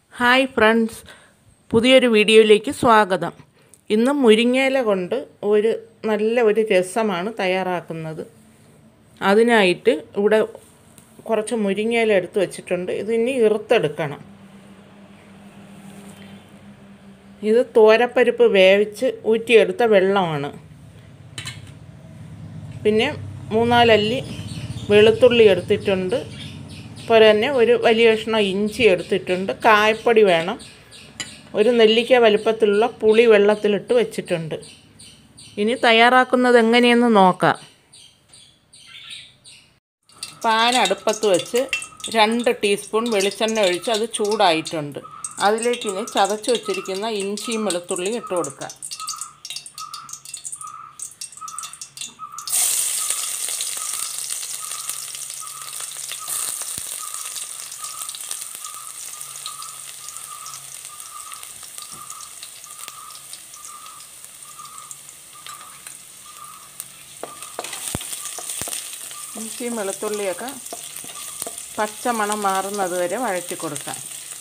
hi friends പുതിയൊരു വീഡിയോയിലേക്ക് സ്വാഗതം ഇന്ന് മുരിങ്ങയില കൊണ്ട് ഒരു നല്ല ഒരു രസമാണ് തയ്യാറാക്കുന്നത് അതിനായിട്ട് ഇവിടെ കുറച്ച് മുരിങ്ങയില എടുത്ത് വെച്ചിട്ടുണ്ട് ഇത് ഇനി ഇറുത്തെടുക്കണം ഇത് തോരപ്പരിപ്പ് വേവിച്ച് ഊറ്റിയെടുത്ത വെള്ളമാണ് പിന്നെ മൂന്നാലല്ലി വെളുത്തുള്ളി എടുത്തിട്ടുണ്ട് അതുപോലെ തന്നെ ഒരു വലിയ കഷ്ണം ഇഞ്ചി എടുത്തിട്ടുണ്ട് കായപ്പൊടി വേണം ഒരു നെല്ലിക്ക വലിപ്പത്തിലുള്ള പുളി വെള്ളത്തിലിട്ട് വെച്ചിട്ടുണ്ട് ഇനി തയ്യാറാക്കുന്നത് എങ്ങനെയെന്ന് നോക്കാം പാൻ അടുപ്പത്ത് വെച്ച് രണ്ട് ടീസ്പൂൺ വെളിച്ചെണ്ണ ഒഴിച്ച് അത് ചൂടായിട്ടുണ്ട് അതിലേക്ക് ഇനി ചതച്ച് വെച്ചിരിക്കുന്ന ഇഞ്ചിയും വെളുത്തുള്ളിയും ഇട്ട് കൊടുക്കാം ഇഞ്ചിയും വെളുത്തുള്ളിയൊക്കെ പച്ചമണം മാറുന്നത് വരെ വഴറ്റി കൊടുക്കാം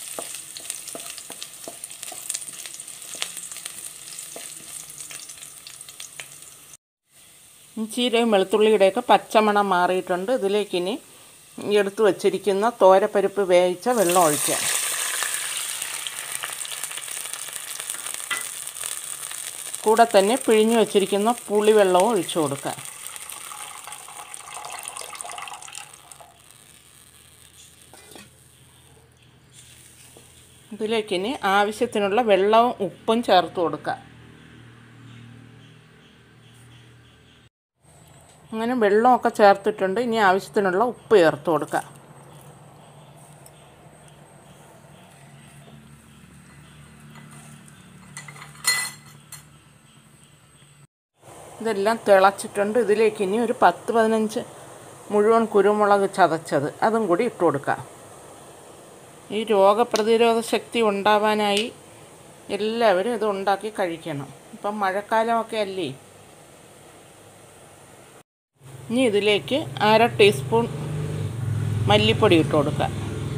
ഇഞ്ചിയുടെയും വെളുത്തുള്ളിയുടെയൊക്കെ പച്ചമണം മാറിയിട്ടുണ്ട് ഇതിലേക്ക് ഇനി എടുത്തു വച്ചിരിക്കുന്ന തോരപ്പരിപ്പ് വേവിച്ച വെള്ളം ഒഴിക്കാം കൂടെ തന്നെ പിഴിഞ്ഞു വച്ചിരിക്കുന്ന പുളിവെള്ളവും ഒഴിച്ചു കൊടുക്കാം ഇതിലേക്ക് ഇനി ആവശ്യത്തിനുള്ള വെള്ളവും ഉപ്പും ചേർത്ത് കൊടുക്കുക അങ്ങനെ വെള്ളമൊക്കെ ചേർത്തിട്ടുണ്ട് ഇനി ആവശ്യത്തിനുള്ള ഉപ്പ് ചേർത്ത് കൊടുക്കുക ഇതെല്ലാം തിളച്ചിട്ടുണ്ട് ഇതിലേക്ക് ഇനി ഒരു പത്ത് പതിനഞ്ച് മുഴുവൻ കുരുമുളക് ചതച്ചത് അതും കൂടി ഇട്ട് കൊടുക്കാം ഈ രോഗപ്രതിരോധ ശക്തി ഉണ്ടാവാനായി എല്ലാവരും ഇത് ഉണ്ടാക്കി കഴിക്കണം ഇപ്പം മഴക്കാലമൊക്കെ അല്ലേ ഇനി ഇതിലേക്ക് അര ടീസ്പൂൺ മല്ലിപ്പൊടി ഇട്ട് കൊടുക്കുക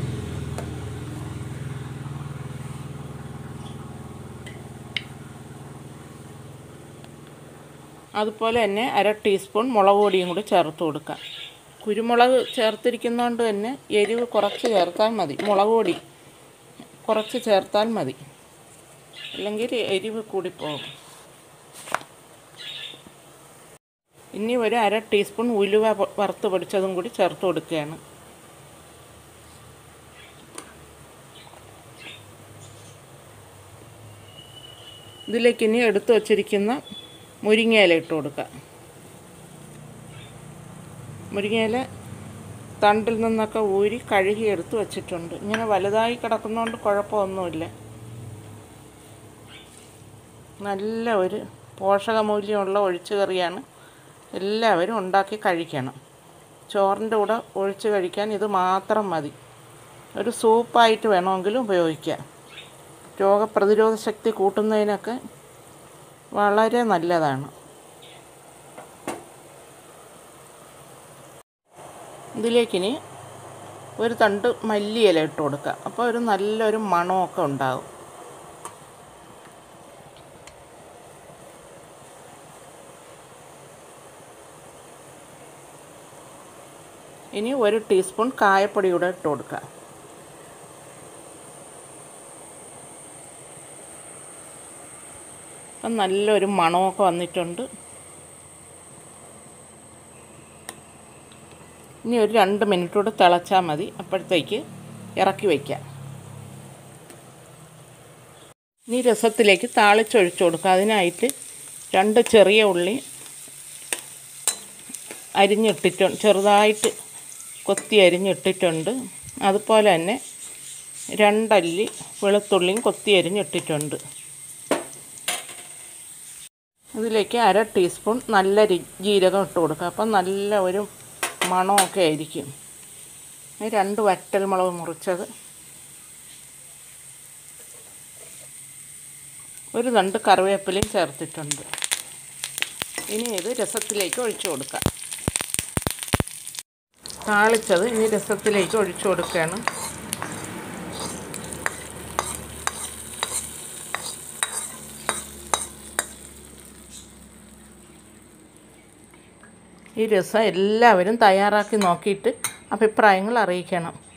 അതുപോലെ തന്നെ അര ടീസ്പൂൺ മുളക് പൊടിയും കൂടി ചേർത്ത് കൊടുക്കുക കുരുമുളക് ചേർത്തിരിക്കുന്നതുകൊണ്ട് തന്നെ എരിവ് കുറച്ച് ചേർത്താൽ മതി മുളക് പൊടി കുറച്ച് ചേർത്താൽ മതി അല്ലെങ്കിൽ എരിവ് കൂടിപ്പോകും ഇനി ഒരു അര ടീസ്പൂൺ ഉലുവ വറുത്ത് പൊടിച്ചതും കൂടി ചേർത്ത് കൊടുക്കുകയാണ് ഇതിലേക്ക് ഇനി എടുത്തു വച്ചിരിക്കുന്ന മുരിങ്ങയില ഇട്ട് കൊടുക്കുക മുരിങ്ങയില തണ്ടിൽ നിന്നൊക്കെ ഊരി കഴുകി എടുത്ത് വച്ചിട്ടുണ്ട് ഇങ്ങനെ വലുതായി കിടക്കുന്നതുകൊണ്ട് കുഴപ്പമൊന്നുമില്ല നല്ല ഒരു പോഷകമൂല്യമുള്ള ഒഴിച്ചു കറിയാണ് എല്ലാവരും ഉണ്ടാക്കി കഴിക്കണം ചോറിൻ്റെ കൂടെ ഒഴിച്ച് കഴിക്കാൻ ഇത് മാത്രം മതി ഒരു സൂപ്പായിട്ട് വേണമെങ്കിലും ഉപയോഗിക്കാം രോഗപ്രതിരോധ ശക്തി കൂട്ടുന്നതിനൊക്കെ വളരെ നല്ലതാണ് ഇതിലേക്കിനി ഒരു തണ്ട് മല്ലിയില ഇട്ട് കൊടുക്കുക അപ്പോൾ ഒരു നല്ലൊരു മണമൊക്കെ ഉണ്ടാകും ഇനി ഒരു ടീസ്പൂൺ കായപ്പൊടി കൂടെ ഇട്ട് കൊടുക്കുക അപ്പം നല്ലൊരു മണമൊക്കെ വന്നിട്ടുണ്ട് ഇനി ഒരു രണ്ട് മിനിറ്റ് കൂടെ തിളച്ചാൽ മതി അപ്പോഴത്തേക്ക് ഇറക്കി വയ്ക്കാം ഇനി രസത്തിലേക്ക് താളിച്ചൊഴിച്ചു കൊടുക്കുക അതിനായിട്ട് രണ്ട് ചെറിയ ഉള്ളി അരിഞ്ഞിട്ടിട്ടുണ്ട് ചെറുതായിട്ട് കൊത്തി അരിഞ്ഞിട്ടിട്ടുണ്ട് അതുപോലെ തന്നെ രണ്ടല്ലി വെളുത്തുള്ളിയും കൊത്തി അരിഞ്ഞിട്ടിട്ടുണ്ട് ഇതിലേക്ക് അര ടീസ്പൂൺ നല്ല ജീരകം ഇട്ട് കൊടുക്കുക അപ്പം നല്ല ഒരു മണമൊക്കെ ആയിരിക്കും രണ്ട് വറ്റൽ മുളക് മുറിച്ചത് ഒരു രണ്ട് കറിവേപ്പിലയും ചേർത്തിട്ടുണ്ട് ഇനി ഇത് രസത്തിലേക്ക് ഒഴിച്ചു കൊടുക്കാം താളിച്ചത് ഇനി രസത്തിലേക്ക് ഒഴിച്ചു കൊടുക്കുകയാണ് ഈ രസം എല്ലാവരും തയ്യാറാക്കി നോക്കിയിട്ട് അഭിപ്രായങ്ങൾ അറിയിക്കണം